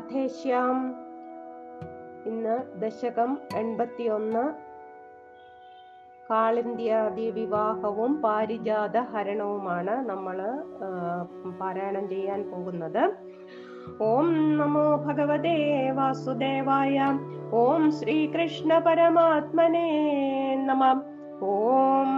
കഥേശ്യാം ഇന്ന് ദശകം എൺപത്തിയൊന്ന് കാളിന്ത്യാദി വിവാഹവും പാരിജാത ഹരണവുമാണ് നമ്മൾ പാരായണം ചെയ്യാൻ പോകുന്നത് ഓം നമോ ഭഗവതേ വാസുദേവായ ഓം ശ്രീകൃഷ്ണ പരമാത്മനേ നമ ഓം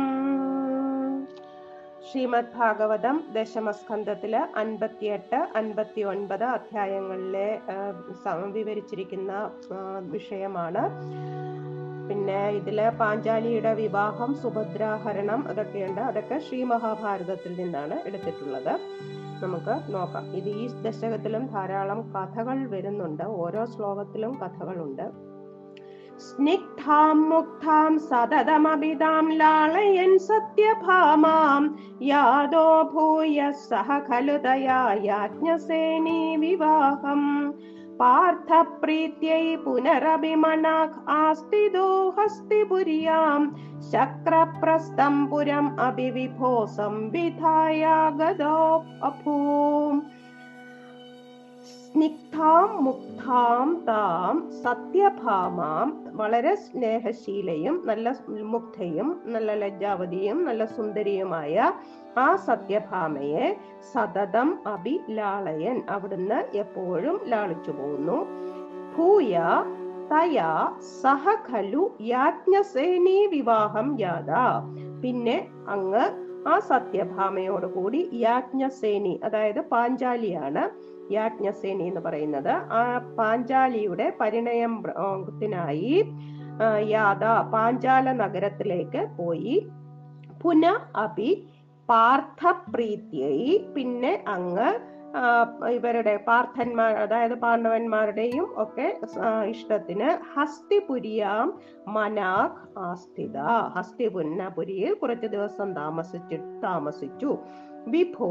ശ്രീമദ് ഭാഗവതം ദശമസ്കന്ധത്തില് അൻപത്തിയെട്ട് അൻപത്തി ഒൻപത് അധ്യായങ്ങളിലെ ആ, സ- വിവരിച്ചിരിക്കുന്ന ആ, വിഷയമാണ് പിന്നെ ഇതില് പാഞ്ചാലിയുടെ വിവാഹം സുഭദ്രാഹരണം അതൊക്കെയുണ്ട് അതൊക്കെ ശ്രീ മഹാഭാരതത്തിൽ നിന്നാണ് എടുത്തിട്ടുള്ളത് നമുക്ക് നോക്കാം ഇത് ഈ ദശകത്തിലും ധാരാളം കഥകൾ വരുന്നുണ്ട് ഓരോ ശ്ലോകത്തിലും കഥകളുണ്ട് സ്നിഗ്ധാം മുഗ്ധാം സതതമഭിതാം ലാളയൻ സത്യഭാമാം യാദോ ഭൂയ സഹ ഖലു തയാ യാജ്ഞസേനീ വിവാഹം പാർത്ഥപ്രീത്यै പുനരഭിമനാഖ് ആസ്തിദോ ഹസ്തിപുര്യാം ശക്രപ്രസ്ഥം പുരം അഭിവിഭോ സംവിധായാഗതോ അഭൂം സ്നിഗ്ധാം മുഗ്ധാം താം സത്യഭാമാം വളരെ സ്നേഹശീലയും നല്ല മുഗ്ധയും നല്ല ലജ്ജാവതിയും നല്ല സുന്ദരിയുമായ ആ സത്യഭാമയെ സതതം അഭിലാളയൻ അവിടുന്ന് എപ്പോഴും ലാളിച്ചു പോകുന്നു ഭൂയ തയാ സഹ ഖലു യാജ്ഞസേനീ വിവാഹം യാത പിന്നെ അങ്ങ് ആ സത്യഭാമയോട് കൂടി യാജ്ഞസേനി അതായത് പാഞ്ചാലിയാണ് യാജ്ഞസേനി എന്ന് പറയുന്നത് ആ പാഞ്ചാലിയുടെ പരിണയം ത്തിനായി യാത പാഞ്ചാല നഗരത്തിലേക്ക് പോയി പുന അപി പാർത്ഥപ്രീത്യായി പിന്നെ അങ്ങ് ആ, ഇവരുടെ പാർത്ഥന്മാർ അതായത് പാണ്ഡവന്മാരുടെയും ഒക്കെ ആ, ഇഷ്ടത്തിന് ഹസ്തിപുരിയാം മനാഖ് ആസ്ഥിത ഹസ്തിപുന്നപുരിയിൽ കുറച്ചു ദിവസം താമസിച്ചു താമസിച്ചു വിഭോ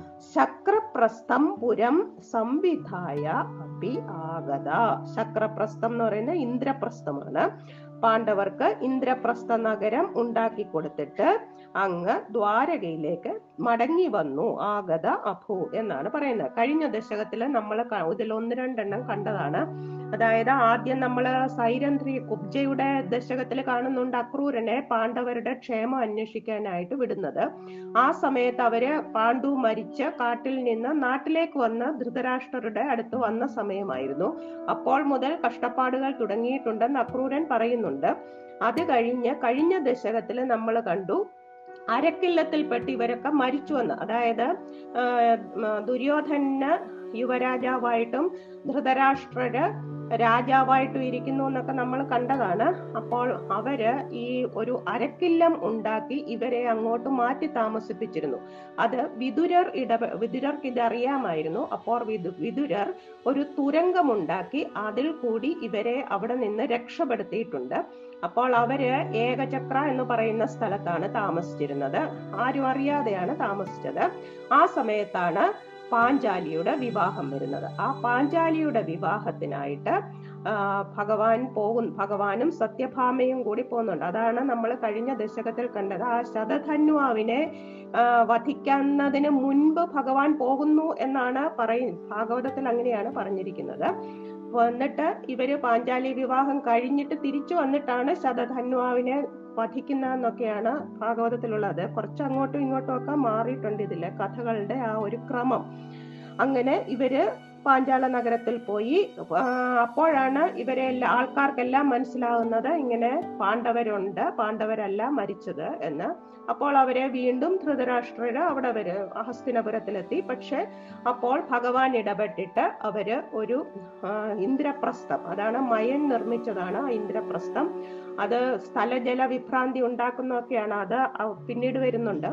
ശക്രപ്രസ്ഥം പുരം സംവിധായ അപി ആഗത ശക്രപ്രസ്ഥം എന്ന് പറയുന്ന ഇന്ദ്രപ്രസ്ഥമാണ് പാണ്ഡവർക്ക് ഇന്ദ്രപ്രസ്ഥ നഗരം ഉണ്ടാക്കി കൊടുത്തിട്ട് അങ്ങ് ദ്വാരകയിലേക്ക് മടങ്ങി വന്നു ആഗത അഭു എന്നാണ് പറയുന്നത് കഴിഞ്ഞ ദശകത്തില് നമ്മൾ ഇതിൽ ഒന്ന് രണ്ടെണ്ണം കണ്ടതാണ് അതായത് ആദ്യം നമ്മൾ സൈരന്ധ്രി കുബ്ജയുടെ ദശകത്തിൽ കാണുന്നുണ്ട് അക്രൂരനെ പാണ്ഡവരുടെ ക്ഷേമം അന്വേഷിക്കാനായിട്ട് വിടുന്നത് ആ സമയത്ത് അവര് പാണ്ഡു മരിച്ച് കാട്ടിൽ നിന്ന് നാട്ടിലേക്ക് വന്ന് ധൃതരാഷ്ട്രരുടെ അടുത്ത് വന്ന സമയമായിരുന്നു അപ്പോൾ മുതൽ കഷ്ടപ്പാടുകൾ തുടങ്ങിയിട്ടുണ്ടെന്ന് അക്രൂരൻ പറയുന്നുണ്ട് അത് കഴിഞ്ഞ് കഴിഞ്ഞ ദശകത്തിൽ നമ്മൾ കണ്ടു അരക്കില്ലത്തിൽപ്പെട്ട് ഇവരൊക്കെ മരിച്ചുവെന്ന് അതായത് ആ, ഉം, ദുര്യോധന യുവരാജാവായിട്ടും ധൃതരാഷ്ട്രര് രാജാവായിട്ടും ഇരിക്കുന്നു എന്നൊക്കെ നമ്മൾ കണ്ടതാണ് അപ്പോൾ അവര് ഈ ഒരു അരക്കില്ലം ഉണ്ടാക്കി ഇവരെ അങ്ങോട്ട് മാറ്റി താമസിപ്പിച്ചിരുന്നു അത് വിതുരർ ഇടപെ വിതുരർക്ക് ഇത് അറിയാമായിരുന്നു അപ്പോൾ വിദു വിതുരർ ഒരു തുരങ്കമുണ്ടാക്കി അതിൽ കൂടി ഇവരെ അവിടെ നിന്ന് രക്ഷപ്പെടുത്തിയിട്ടുണ്ട് അപ്പോൾ അവര് ഏകചക്ര എന്ന് പറയുന്ന സ്ഥലത്താണ് താമസിച്ചിരുന്നത് ആരും അറിയാതെയാണ് താമസിച്ചത് ആ സമയത്താണ് പാഞ്ചാലിയുടെ വിവാഹം വരുന്നത് ആ പാഞ്ചാലിയുടെ വിവാഹത്തിനായിട്ട് ആ, ഭഗവാൻ പോകും ഭഗവാനും സത്യഭാമയും കൂടി പോകുന്നുണ്ട് അതാണ് നമ്മൾ കഴിഞ്ഞ ദശകത്തിൽ കണ്ടത് ആ ശതധന്വാവിനെ ആ, വധിക്കുന്നതിന് മുൻപ് ഭഗവാൻ പോകുന്നു എന്നാണ് പറയും ഭാഗവതത്തിൽ അങ്ങനെയാണ് പറഞ്ഞിരിക്കുന്നത് വന്നിട്ട് ഇവര് പാഞ്ചാലി വിവാഹം കഴിഞ്ഞിട്ട് തിരിച്ചു വന്നിട്ടാണ് ശതധന്വാവിനെ വധിക്കുന്നതെന്നൊക്കെയാണ് ഭാഗവതത്തിലുള്ളത് കുറച്ച് അങ്ങോട്ടും ഇങ്ങോട്ടും ഒക്കെ മാറിയിട്ടുണ്ട് ഇതിലെ കഥകളുടെ ആ ഒരു ക്രമം അങ്ങനെ ഇവര് പാഞ്ചാല നഗരത്തിൽ പോയി ആ, അപ്പോഴാണ് ഇവരെ എല്ലാ ആൾക്കാർക്കെല്ലാം മനസ്സിലാകുന്നത് ഇങ്ങനെ പാണ്ഡവരുണ്ട് പാണ്ഡവരല്ല മരിച്ചത് എന്ന് അപ്പോൾ അവരെ വീണ്ടും ധൃതരാഷ്ട്രര് അവിടെ വര് ഹസ്തിനപുരത്തിലെത്തി പക്ഷെ അപ്പോൾ ഭഗവാൻ ഇടപെട്ടിട്ട് അവര് ഒരു ആ, ഇന്ദ്രപ്രസ്ഥം അതാണ് മയൻ നിർമ്മിച്ചതാണ് ആ ഇന്ദ്രപ്രസ്ഥം അത് സ്ഥലജല വിഭ്രാന്തി ഉണ്ടാക്കുന്നതൊക്കെയാണ് അത് അ- പിന്നീട് വരുന്നുണ്ട്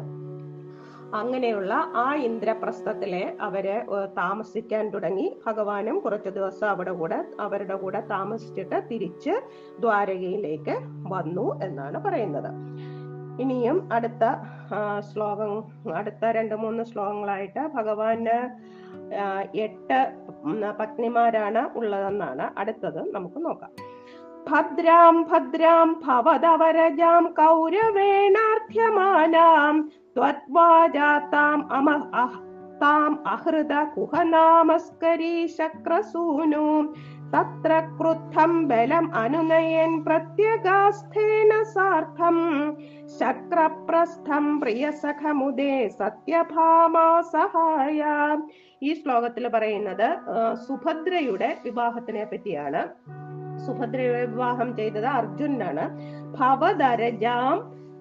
അങ്ങനെയുള്ള ആ ഇന്ദ്രപ്രസ്ഥത്തിലെ അവര് ഏർ താമസിക്കാൻ തുടങ്ങി ഭഗവാനും കുറച്ചു ദിവസം അവിടെ കൂടെ അവരുടെ കൂടെ താമസിച്ചിട്ട് തിരിച്ച് ദ്വാരകയിലേക്ക് വന്നു എന്നാണ് പറയുന്നത് ഇനിയും അടുത്ത ആ, ശ്ലോകം അടുത്ത രണ്ട് മൂന്ന് ശ്ലോകങ്ങളായിട്ട് ഭഗവാന് ആ, എട്ട് ഉം, പത്നിമാരാണ് ഉള്ളതെന്നാണ് അടുത്തത് നമുക്ക് നോക്കാം ഭദ്രാം ഭദ്രാം ഭവതവരജാം കൗരവേണാർത്ഥ്യമാനാം ത്വദ്വാജാതാം അമ അഹ താം അഹൃത കുഹനാമസ്കരീ ശക്രസൂനു തത്ര ക്രുദ്ധം ബലം അനുനയൻ പ്രത്യഗാസ്ഥേന സാർത്ഥം ശക്രപ്രസ്ഥം പ്രിയസഖമുദേ സത്യഭാമാ സഹായ ഈ ശ്ലോകത്തിൽ പറയുന്നത് ആ, സുഭദ്രയുടെ വിവാഹത്തിനെ പറ്റിയാണ് സുഭദ്രയുടെ വിവാഹം ചെയ്തത് അർജുനാണ് ഭവദരജാം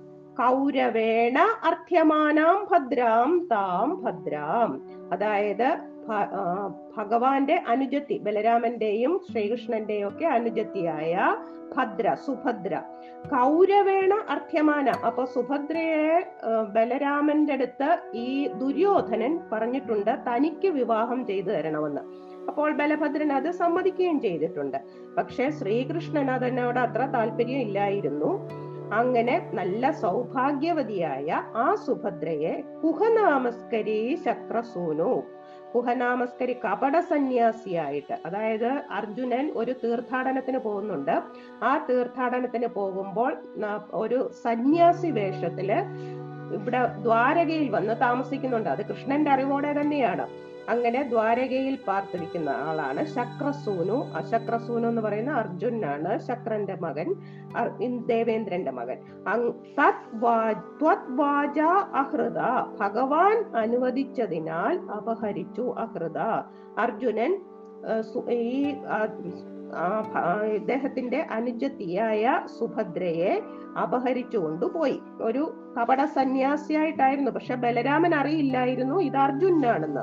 കൗരവേണ അർത്ഥ്യമാനാം ഭദ്രാം താം ഭദ്രാം അതായത് ഭ- ആ, ഭഗവാന്റെ അനുജത്തി ബലരാമന്റെയും ശ്രീകൃഷ്ണന്റെയും ഒക്കെ അനുജത്തിയായ ഭദ്ര സുഭദ്ര കൗരവേണ അർത്ഥ്യമാന അപ്പൊ സുഭദ്രയെ ആ, ബലരാമന്റെ അടുത്ത് ഈ ദുര്യോധനൻ പറഞ്ഞിട്ടുണ്ട് തനിക്ക് വിവാഹം ചെയ്തു തരണമെന്ന് അപ്പോൾ ബലഭദ്രൻ അത് സമ്മതിക്കുകയും ചെയ്തിട്ടുണ്ട് പക്ഷെ ശ്രീകൃഷ്ണൻ അതിനോട് അത്ര താല്പര്യം ഇല്ലായിരുന്നു അങ്ങനെ നല്ല സൗഭാഗ്യവതിയായ ആ സുഭദ്രയെ കുഹനാമസ്കരി ശക്രസൂനു കുഹനാമസ്കരി കപട സന്യാസിയായിട്ട് അതായത് അർജുനൻ ഒരു തീർത്ഥാടനത്തിന് പോകുന്നുണ്ട് ആ തീർത്ഥാടനത്തിന് പോകുമ്പോൾ ന- ഒരു സന്യാസി വേഷത്തില് ഇവിടെ ദ്വാരകയിൽ വന്ന് താമസിക്കുന്നുണ്ട് അത് കൃഷ്ണന്റെ അറിവോടെ തന്നെയാണ് അങ്ങനെ ദ്വാരകയിൽ പാർത്തിരിക്കുന്ന ആളാണ് ശക്രസൂനു ആ ശക്രസൂനു എന്ന് പറയുന്ന അർജുനാണ് ശക്രന്റെ മകൻ അർ- ഇൻ- ദേവേന്ദ്രന്റെ മകൻ അങ് തത് വാ- ത്വത് വാച അഹൃത ഭഗവാൻ അനുവദിച്ചതിനാൽ അപഹരിച്ചു അഹൃത അർജുനൻ ആ, സു- ഈ ആ, ആ, ഭ- ആ, ഇദ്ദേഹത്തിന്റെ അനുജത്തിയായ സുഭദ്രയെ അപഹരിച്ചു കൊണ്ടുപോയി ഒരു കപട സന്യാസിയായിട്ടായിരുന്നു പക്ഷെ ബലരാമൻ അറിയില്ലായിരുന്നു ഇത് അർജുനാണെന്ന്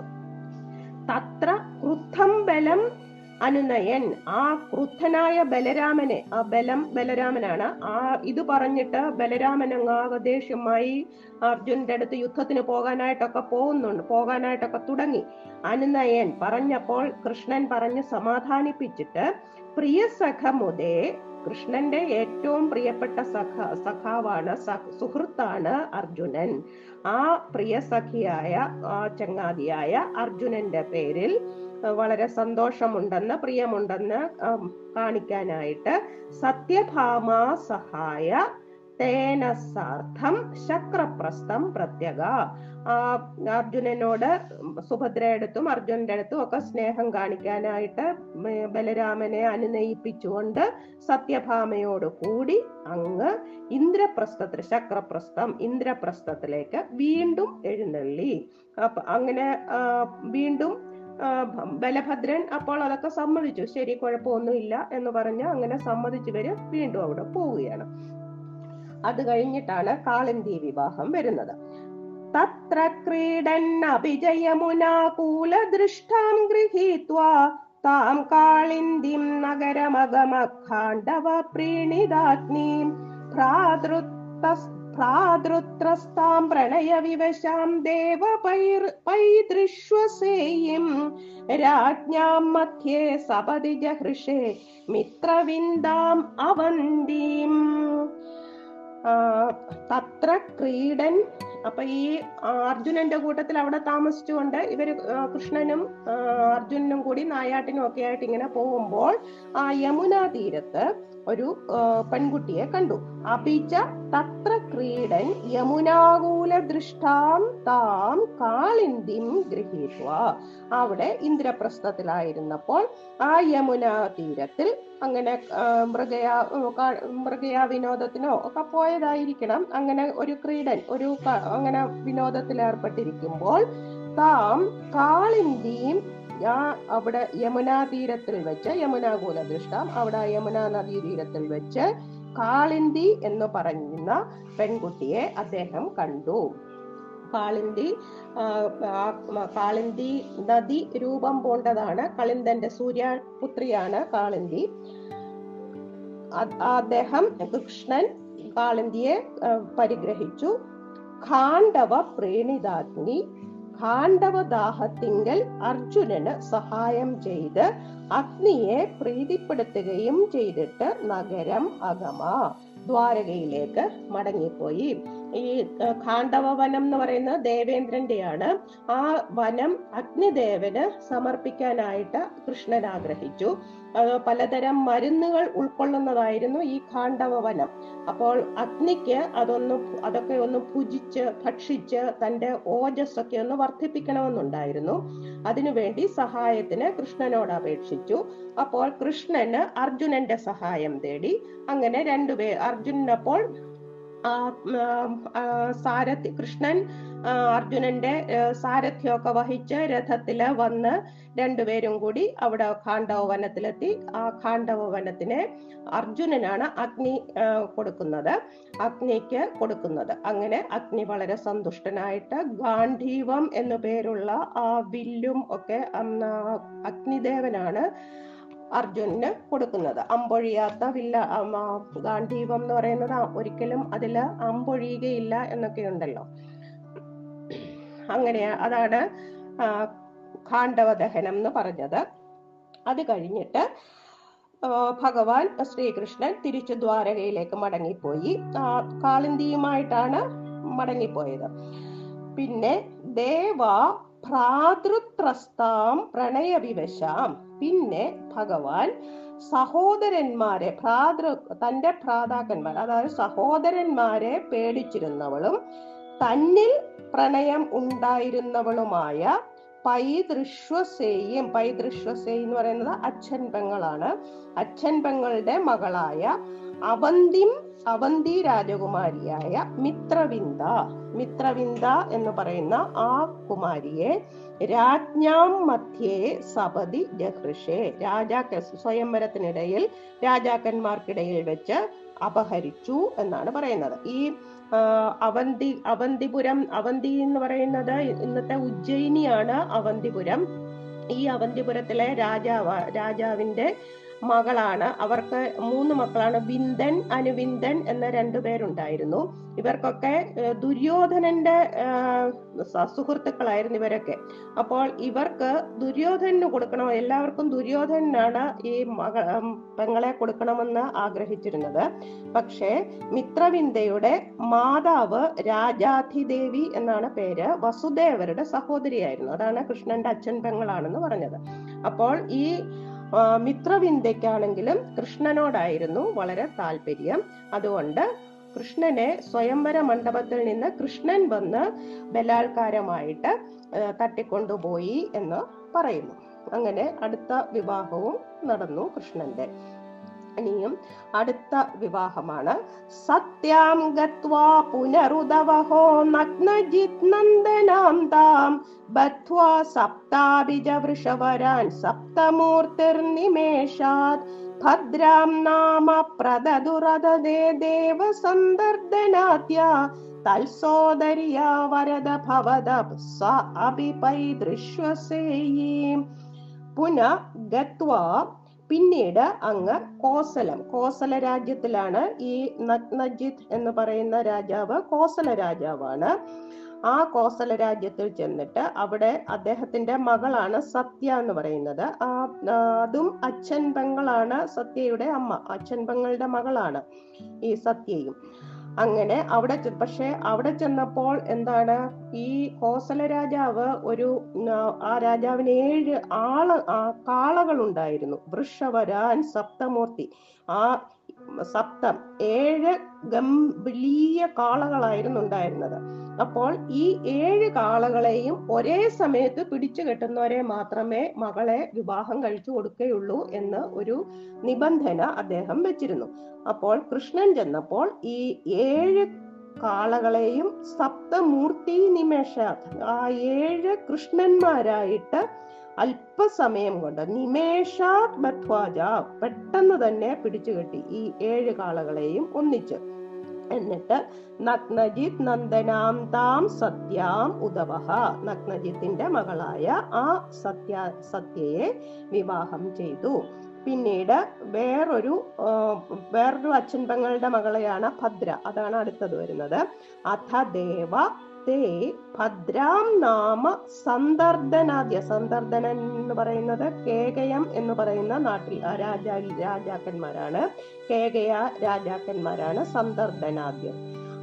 തത്ര ക്രുദ്ധം ബലം അനുനയൻ ആ ക്രുദ്ധനായ ബലരാമനെ ആ ബലം ബലരാമനാണ് ആ ഇത് പറഞ്ഞിട്ട് ബലരാമൻ അങ്ങാകെ ദേഷ്യമായി അർജുനന്റെ അടുത്ത് യുദ്ധത്തിന് പോകാനായിട്ടൊക്കെ പോകുന്നുണ്ട് പോകാനായിട്ടൊക്കെ തുടങ്ങി അനുനയൻ പറഞ്ഞപ്പോൾ കൃഷ്ണൻ പറഞ്ഞ് സമാധാനിപ്പിച്ചിട്ട് പ്രിയ സഖമുദേ കൃഷ്ണന്റെ ഏറ്റവും പ്രിയപ്പെട്ട സഖ സഖാവാണ് സ- സുഹൃത്താണ് അർജുനൻ ആ പ്രിയ സഖിയായ ആ ചങ്ങാതിയായ അർജുനന്റെ പേരിൽ അഹ് വളരെ സന്തോഷമുണ്ടെന്ന് പ്രിയമുണ്ടെന്ന് ഉം, കാണിക്കാനായിട്ട് സത്യഭാമ സഹായ തേന സാർത്ഥം ശക്രപ്രസ്ഥം പ്രത്യക ആ അർജുനനോട് സുഭദ്രയടുത്തും അർജുനന്റെ അടുത്തും ഒക്കെ സ്നേഹം കാണിക്കാനായിട്ട് ഉം, ബലരാമനെ അനുനയിപ്പിച്ചുകൊണ്ട് സത്യഭാമയോട് കൂടി അങ്ങ് ഇന്ദ്രപ്രസ്ഥത്തിൽ ശക്രപ്രസ്ഥം ഇന്ദ്രപ്രസ്ഥത്തിലേക്ക് വീണ്ടും എഴുന്നള്ളി അപ്പൊ അങ്ങനെ ആ, വീണ്ടും ആ, ഭ- ബലഭദ്രൻ അപ്പോൾ അതൊക്കെ സമ്മതിച്ചു ശരി കുഴപ്പമൊന്നുമില്ല എന്ന് പറഞ്ഞ് അങ്ങനെ സമ്മതിച്ചവര് വീണ്ടും അവിടെ പോവുകയാണ് അത് കഴിഞ്ഞിട്ടാണ് കാളന്തി വിവാഹം വരുന്നത് തത്ര ക്രീഡൻ അഭിജയമുനാകൂലദൃഷ്ടാം ഗൃഹീത്വാ താം കാളിന്ദിം നഗരമഗമഖാണ്ഡവ പ്രീണിതാഗ്നീം ഭ്രാതൃത്തസ് ഭ്രാതൃത്രസ്താം പ്രണയവിവശാം ദേവപൈർ പൈതൃഷ്വസേയും രാജ്ഞാം മധ്യേ സപതി ജഹൃഷേ മിത്രവിന്ദാം അവന്തീം ആ, തത്ര ക്രീഡൻ അപ്പൊ ഈ ആ, അർജുനന്റെ കൂട്ടത്തിൽ അവിടെ താമസിച്ചുകൊണ്ട് ഇവര് ആ, കൃഷ്ണനും ആ, അർജുനനും കൂടി നായാട്ടിനും ഒക്കെ ആയിട്ട് ഇങ്ങനെ പോകുമ്പോൾ ആ യമുനാ തീരത്ത് ഒരു ആ, പെൺകുട്ടിയെ കണ്ടു അപിച്ച തത്ര ക്രീഡൻ യമുനാകൂല ദൃഷ്ടാം താം കാളിന്ദിം ഗൃഹീത്വ അവിടെ ഇന്ദ്രപ്രസ്ഥത്തിലായിരുന്നപ്പോൾ ആ യമുനാ തീരത്തിൽ അങ്ങനെ ആ, മൃഗയാ കാ- മൃഗയാ വിനോദത്തിനോ ഒക്കെ പോയതായിരിക്കണം അങ്ങനെ ഒരു ക്രീഡൻ ഒരു ക- അങ്ങനെ വിനോദത്തിൽ ഏർപ്പെട്ടിരിക്കുമ്പോൾ താം കാളിന്തിയും ഞാൻ അവിടെ യമുനാ തീരത്തിൽ വെച്ച് യമുനാകൂല ദൃഷ്ടം അവിടെ യമുനാ നദീ തീരത്തിൽ വെച്ച് കാളിന്തി എന്ന് പറയുന്ന പെൺകുട്ടിയെ അദ്ദേഹം കണ്ടു കാളിന്തി ആ, ആ, കാളിന്തി നദി രൂപം പൂണ്ടതാണ് കളിന്തന്റെ സൂര്യപുത്രിയാണ് കാളിന്തി അ- അദ്ദേഹം കൃഷ്ണൻ കാളിന്തിയെ ആ, പരിഗ്രഹിച്ചു ഖാണ്ഡവ പ്രീണിതാഗ്നി ഖാണ്ഡവദാഹത്തിങ്കൽ അർജുനന് സഹായം ചെയ്ത് അഗ്നിയെ പ്രീതിപ്പെടുത്തുകയും ചെയ്തിട്ട് നഗരം അഗമ ദ്വാരകയിലേക്ക് മടങ്ങിപ്പോയി ഈ ഏഹ്, ഖാണ്ഡവ വനം എന്ന് പറയുന്നത് ദേവേന്ദ്രന്റെയാണ് ആ വനം അഗ്നിദേവന് സമർപ്പിക്കാനായിട്ട് കൃഷ്ണൻ ആഗ്രഹിച്ചു അത് പലതരം മരുന്നുകൾ ഉൾക്കൊള്ളുന്നതായിരുന്നു ഈ ഖാണ്ഡവ വനം അപ്പോൾ അഗ്നിക്ക് അതൊന്ന് ഭു- അതൊക്കെ ഒന്ന് ഭുജിച്ച് ഭക്ഷിച്ച് തന്റെ ഓജസ്സൊക്കെ ഒന്ന് വർദ്ധിപ്പിക്കണമെന്നുണ്ടായിരുന്നു അതിനുവേണ്ടി സഹായത്തിന് കൃഷ്ണനോട് അപേക്ഷിച്ചു അപ്പോൾ കൃഷ്ണന് അർജുനന്റെ സഹായം തേടി അങ്ങനെ രണ്ടുപേർ അർജുനപ്പോൾ ആ, ഉം, ആ, സാരഥി കൃഷ്ണൻ ആ, അർജുനന്റെ ഏ, സാരഥ്യമൊക്കെ വഹിച്ച് രഥത്തില് വന്ന് രണ്ടുപേരും കൂടി അവിടെ ഖാണ്ഡവ വനത്തിലെത്തി ആ ഖാണ്ഡവ വനത്തിനെ അർജുനനാണ് അഗ്നി ആ, കൊടുക്കുന്നത് അഗ്നിക്ക് കൊടുക്കുന്നത് അങ്ങനെ അഗ്നി വളരെ സന്തുഷ്ടനായിട്ട് ഗാന്ധീവം എന്നു പേരുള്ള ആ വില്ലും ഒക്കെ ഉം, ആ, അഗ്നിദേവനാണ് അർജുനന് കൊടുക്കുന്നത് അമ്പൊഴിയാത്ത വില്ല ഉം, ആ, ഗാന്ധീവം എന്ന് പറയുന്നത് ആ- ഒരിക്കലും അതില് അമ്പൊഴിയുകയില്ല എന്നൊക്കെ ഉണ്ടല്ലോ അങ്ങനെ അതാണ് ആ, ഖാണ്ഡവ ദഹനം എന്ന് പറഞ്ഞത് അത് കഴിഞ്ഞിട്ട് ആ, ഭഗവാൻ ശ്രീകൃഷ്ണൻ തിരിച്ചു ദ്വാരകയിലേക്ക് മടങ്ങിപ്പോയി ആ, കാളിന്തിയുമായിട്ടാണ് മടങ്ങിപ്പോയത് പിന്നെ ദേവ ഭ്രാതൃത്രസ്താം പ്രണയവിവശാം പിന്നെ ഭഗവാൻ സഹോദരന്മാരെ ഭ്രാതൃ തന്റെ ഭ്രാതാക്കന്മാർ അതായത് സഹോദരന്മാരെ പേടിച്ചിരുന്നവളും തന്നിൽ പ്രണയം ഉണ്ടായിരുന്നവളുമായ പൈതൃശ്വസേയും പൈതൃശ്വസേയി എന്ന് പറയുന്നത് അച്ഛൻ പെങ്ങളാണ് അച്ഛൻ പെങ്ങളുടെ മകളായ അവന്തിം അവന്തി രാജകുമാരിയായ മിത്രവിന്ദ മിത്രവിന്ദ എന്ന് പറയുന്ന ആ കുമാരിയെ രാജ്ഞാം മധ്യേ സപതി ജഹൃഷേ രാജാക്ക സ്വയംവരത്തിനിടയിൽ രാജാക്കന്മാർക്കിടയിൽ വെച്ച് അപഹരിച്ചു എന്നാണ് പറയുന്നത് ഈ ആ, അവന്തി അവന്തിപുരം അവന്തി എന്ന് പറയുന്നത് ഇന്നത്തെ ഉജ്ജയിനിയാണ് അവന്തിപുരം ഈ അവന്തിപുരത്തിലെ രാജാവ് രാജാവിന്റെ മകളാണ് അവർക്ക് മൂന്ന് മക്കളാണ് വിന്ദൻ അനുവിന്ദൻ എന്ന രണ്ടു പേരുണ്ടായിരുന്നു ഇവർക്കൊക്കെ ഏഹ്, ദുര്യോധനന്റെ ഏഹ്, സ- സുഹൃത്തുക്കളായിരുന്നു ഇവരൊക്കെ അപ്പോൾ ഇവർക്ക് ദുര്യോധനന് കൊടുക്കണം എല്ലാവർക്കും ദുര്യോധനാണ് ഈ മക ഉം, പെങ്ങളെ കൊടുക്കണമെന്ന് ആഗ്രഹിച്ചിരുന്നത് പക്ഷേ മിത്രവിന്ദയുടെ മാതാവ് രാജാധിദേവി എന്നാണ് പേര് വസുദേവരുടെ സഹോദരിയായിരുന്നു അതാണ് കൃഷ്ണന്റെ അച്ഛൻ പെങ്ങളാണെന്ന് പറഞ്ഞത് അപ്പോൾ ഈ ആ, മിത്രവിന്ദയ്ക്കാണെങ്കിലും കൃഷ്ണനോടായിരുന്നു വളരെ താല്പര്യം അതുകൊണ്ട് കൃഷ്ണനെ സ്വയംവര മണ്ഡപത്തിൽ നിന്ന് കൃഷ്ണൻ വന്ന് ബലാത്കാരമായിട്ട് ആ, തട്ടിക്കൊണ്ടുപോയി എന്ന് പറയുന്നു അങ്ങനെ അടുത്ത വിവാഹവും നടന്നു കൃഷ്ണന്റെ ഇനിയും അടുത്ത വിവാഹമാണ് സത്യാം ഗത്വാ പുനരുദവഹോ നഗ്നജിത് നന്ദനാം താം ബദ്ധ്വാ സപ്താഭിജ വൃഷവരാൻ സപ്തമൂർത്തിർനിമേഷാത് ഭദ്രാം നാമ പ്രദദുരദേ ദേവ സന്ദർദനാദ്യ തൽസോദര്യാ വരദ ഭവദ സ അഭിപൈദൃശ്വസേയീം പുന ഗത്വാ പിന്നീട് അങ്ങ് കോസലം കോസല രാജ്യത്തിലാണ് ഈ നഗ്നജിത് എന്ന് പറയുന്ന രാജാവ് കോസല രാജാവാണ് ആ കോസല രാജ്യത്തിൽ ചെന്നിട്ട് അവിടെ അദ്ദേഹത്തിന്റെ മകളാണ് സത്യ എന്ന് പറയുന്നത് ആ ആ, അതും അച്ഛൻ പെങ്ങളാണ് സത്യയുടെ അമ്മ അച്ഛൻ പെങ്ങളുടെ മകളാണ് ഈ സത്യയും അങ്ങനെ അവിടെ ചെ- പക്ഷെ അവിടെ ചെന്നപ്പോൾ എന്താണ് ഈ കോസല രാജാവ് ഒരു ഉം, ആ രാജാവിന് ഏഴ് ആള് ആ കാളകൾ ഉണ്ടായിരുന്നു വൃഷവരാൻ സപ്തമൂർത്തി ആ സപ്തം ഏഴ് ഗംഭീയ കാളകളായിരുന്നു ഉണ്ടായിരുന്നത് അപ്പോൾ ഈ ഏഴ് കാളകളെയും ഒരേ സമയത്ത് പിടിച്ചു കെട്ടുന്നവരെ മാത്രമേ മകളെ വിവാഹം കഴിച്ചു കൊടുക്കുകയുള്ളൂ എന്ന് ഒരു നിബന്ധന അദ്ദേഹം വെച്ചിരുന്നു അപ്പോൾ കൃഷ്ണൻ ചെന്നപ്പോൾ ഈ ഏഴ് കാളകളെയും സപ്തമൂർത്തി നിമേഷാത് ആ ഏഴ് കൃഷ്ണന്മാരായിട്ട് അല്പസമയം കൊണ്ട് നിമേഷാത് ബധ്വാജ പെട്ടെന്ന് തന്നെ പിടിച്ചു കെട്ടി ഈ ഏഴ് കാളകളെയും ഒന്നിച്ച് എന്നിട്ട് നഗ്നജിത് നന്ദനാം താം സത്യാം ഉദവഹ നഗ്നജിത്തിന്റെ മകളായ ആ സത്യ സത്യയെ വിവാഹം ചെയ്തു പിന്നീട് വേറൊരു ആ, വേറൊരു അച്ഛൻ പെങ്ങളുടെ മകളെയാണ് ഭദ്ര അതാണ് അടുത്തത് വരുന്നത് അഥ ദേവ തേ ഭദ്രാം നാമ സന്ദർദനാദ്യ സന്ദർദനൻ എന്ന് പറയുന്നത് കേകയം എന്ന് പറയുന്ന നാട്ടിൽ ആ രാജാ രാജാക്കന്മാരാണ് കേകയ രാജാക്കന്മാരാണ് സന്ദർദനാദ്യർ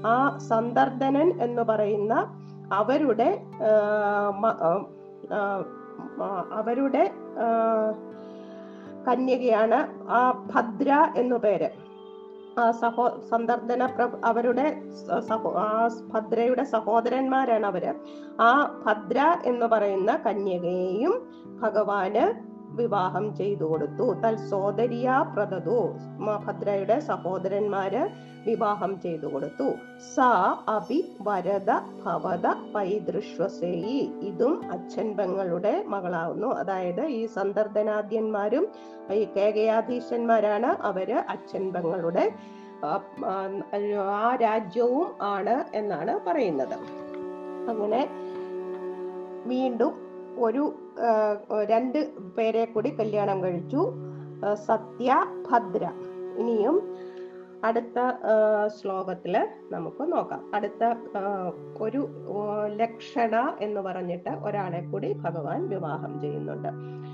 ആ സന്ദർദനൻ എന്ന് പറയുന്ന അവരുടെ ആ, മ- ആ, ആ, അവരുടെ ആ, കന്യകയാണ് ആ ഭദ്ര എന്നു പേര് ആ സഹോ സന്ദർദന പ്ര- അവരുടെ സ- സഹോ ആ ഭദ്രയുടെ സഹോദരന്മാരാണ് അവര് ആ ഭദ്ര എന്ന് പറയുന്ന കന്യകയെയും ഭഗവാന് വിവാഹം ചെയ്തു കൊടുത്തു തൽ സോദരിയ പ്രദതു മ- ഭദ്രയുടെ സഹോദരന്മാര് വിവാഹം ചെയ്തു കൊടുത്തു സ അഭി വരദ ഭവത പൈതൃശ്വസേയി ഇതും അച്ഛൻ പെങ്ങളുടെ മകളാവുന്നു അതായത് ഈ സന്ദർദനാദ്യന്മാരും ഈ കേകയാധീശന്മാരാണ് അവര് അച്ഛൻ പെങ്ങളുടെ ആ, ആ, ആ രാജ്യവും ആണ് എന്നാണ് പറയുന്നത് അങ്ങനെ വീണ്ടും ഒരു ആ, രണ്ട് പേരെ കൂടി കല്യാണം കഴിച്ചു ആ, സത്യ ഭദ്ര ഇനിയും അടുത്ത ആ, ശ്ലോകത്തില് നമുക്ക് നോക്കാം അടുത്ത ആ, ഒരു ആ, ലക്ഷണ എന്ന് പറഞ്ഞിട്ട് ഒരാളെ കൂടി ഭഗവാൻ വിവാഹം ചെയ്യുന്നുണ്ട്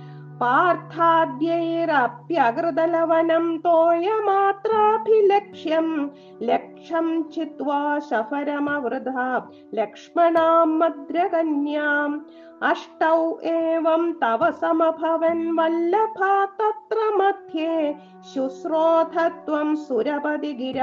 പാർത്ഥാദ്യൈരപ്യകൃതലവനം തോയമാത്രാഭിലക്ഷ്യം ലക്ഷം ചിത്വാ ശഫരമവൃധ ലക്ഷ്മണാം മദ്രകന്യാം അഷ്ടൗ ഏവം തവ സമഭവൻ വല്ലഭാ തത്ര മധ്യേ ശുശ്രോധത്വം സുരപതി ഗിര